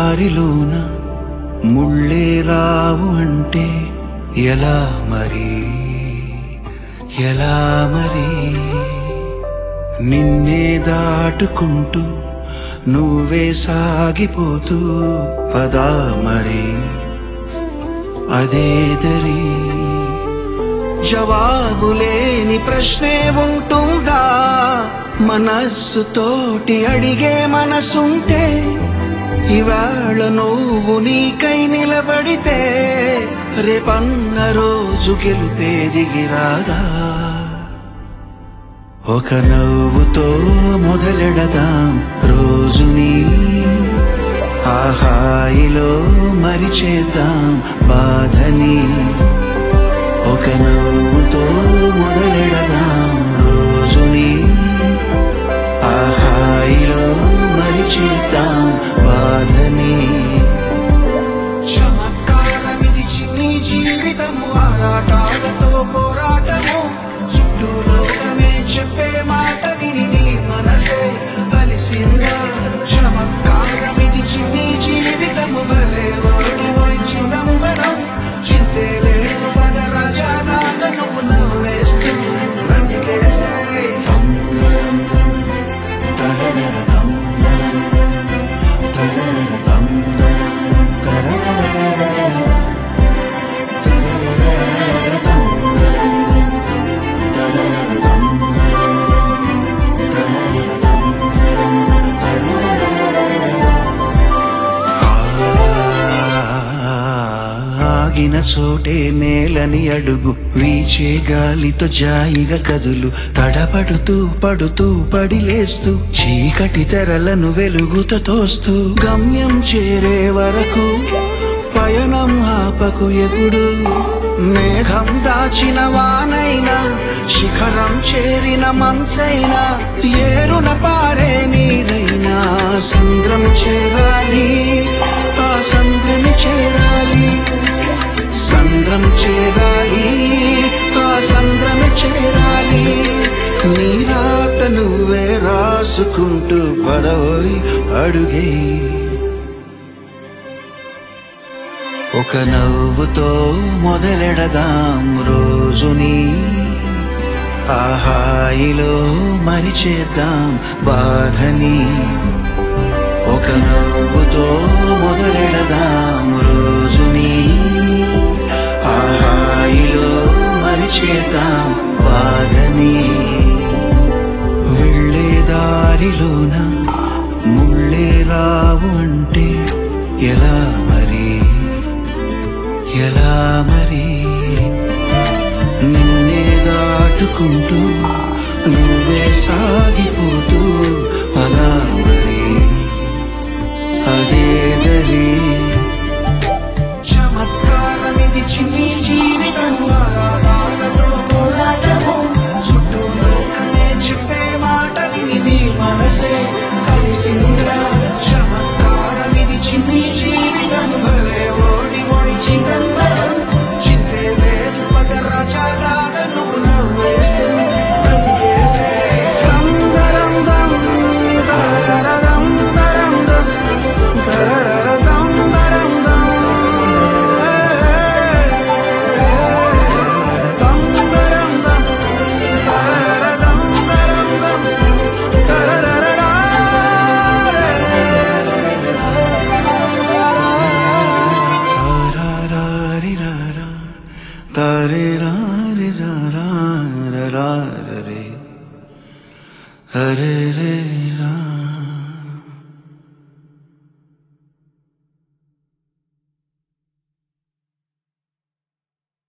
దారిలోన ముళ్ళే రావు అంటే ఎలా మరి ఎలా మరి నిన్నే దాటుకుంటూ నువ్వే సాగిపోతూ పదా మరి అదే దరి జవాబులేని ప్రశ్నే ఉంటుందా మనస్సుతోటి అడిగే మనసుంటే ఇవాళ నువ్వు నీకై నిలబడితే రేపన్న రోజు గెలుపేదిగిరాదా ఒక నవ్వుతో మొదలెడదాం రోజుని ఆ హాయిలో మరిచేద్దాం బాధని ఒక నవ్వుతో మొదలెడదాం రోజుని ఆ హాయిలో మరిచేద్దాం బాధని చమత్కారమిది చిన్ని జీవితము ఆరాటాలతో పోరాటము చుట్టూ లోకమే చెప్పే మాట విని నీ మనసే కలిసిందా చమత్కారమిది చిన్ని జీవితము భలే ఓడి పోయి చిదంబరం చింతే లేదు పద రాజాలాగా నువ్వు నవ్వేస్తూ బ్రతికేసే తందరం తరగర తందరం తరగర తందరం తరగర ఆగిన చోటే నేలని అడుగు వీచే గాలితో జాయిగా కదులు తడబడుతూ పడుతూ పడిలేస్తూ చీకటి తెరలను వెలుగుతో తోస్తూ గమ్యం చేరే వరకు పయనం ఆపకు ఎగుడు మేఘం దాచిన వానైనా శిఖరం చేరిన మనసైనా ఏరున పారే నీరైనా సంద్రం చేరాలి ఆ సంద్రమి చేరాలి సంద్రం చేరాలి ఆ సంద్రమి చేరాలి నీ రాత నువ్వే రాసుకుంటూ పదవోయ్ అడుగే ఒక నవ్వుతో మొదలెడదాం రోజుని ఆ హాయిలో మరిచేద్దాం బాధని ఒక నవ్వుతో మొదలెడదాం రోజుని ఆ హాయిలో మరిచేద్దాం బాధని వెళ్ళే దారిలోన ముళ్ళే రావు అంటే ఎలా మరి ఎలా మరి నిన్నే దాటుకుంటూ నువ్వే సాగిపోతూ అలా మరి అదే దరి చమత్కారమిది చిన్ని జీవితం ఆరాటాలతో పోరాటము చుట్టూ లోకమే చెప్పే మాట విని నీ మనసే కలిసిందా చమత్కారమిది చిన్ని జీవితం భలే ఓడి ఓడి చిదంబరం చింతే లేదు పద రాజాలాగా నువ్వు నవ్వేస్తూ బ్రతికేసే రంగరం గం దరదరం దరం గం దరదరం దరం గం దం దరం గం దరదరం దరం గం దరదరా రారారిరారా, తారేరారిరారా, రరారరే. హరే రే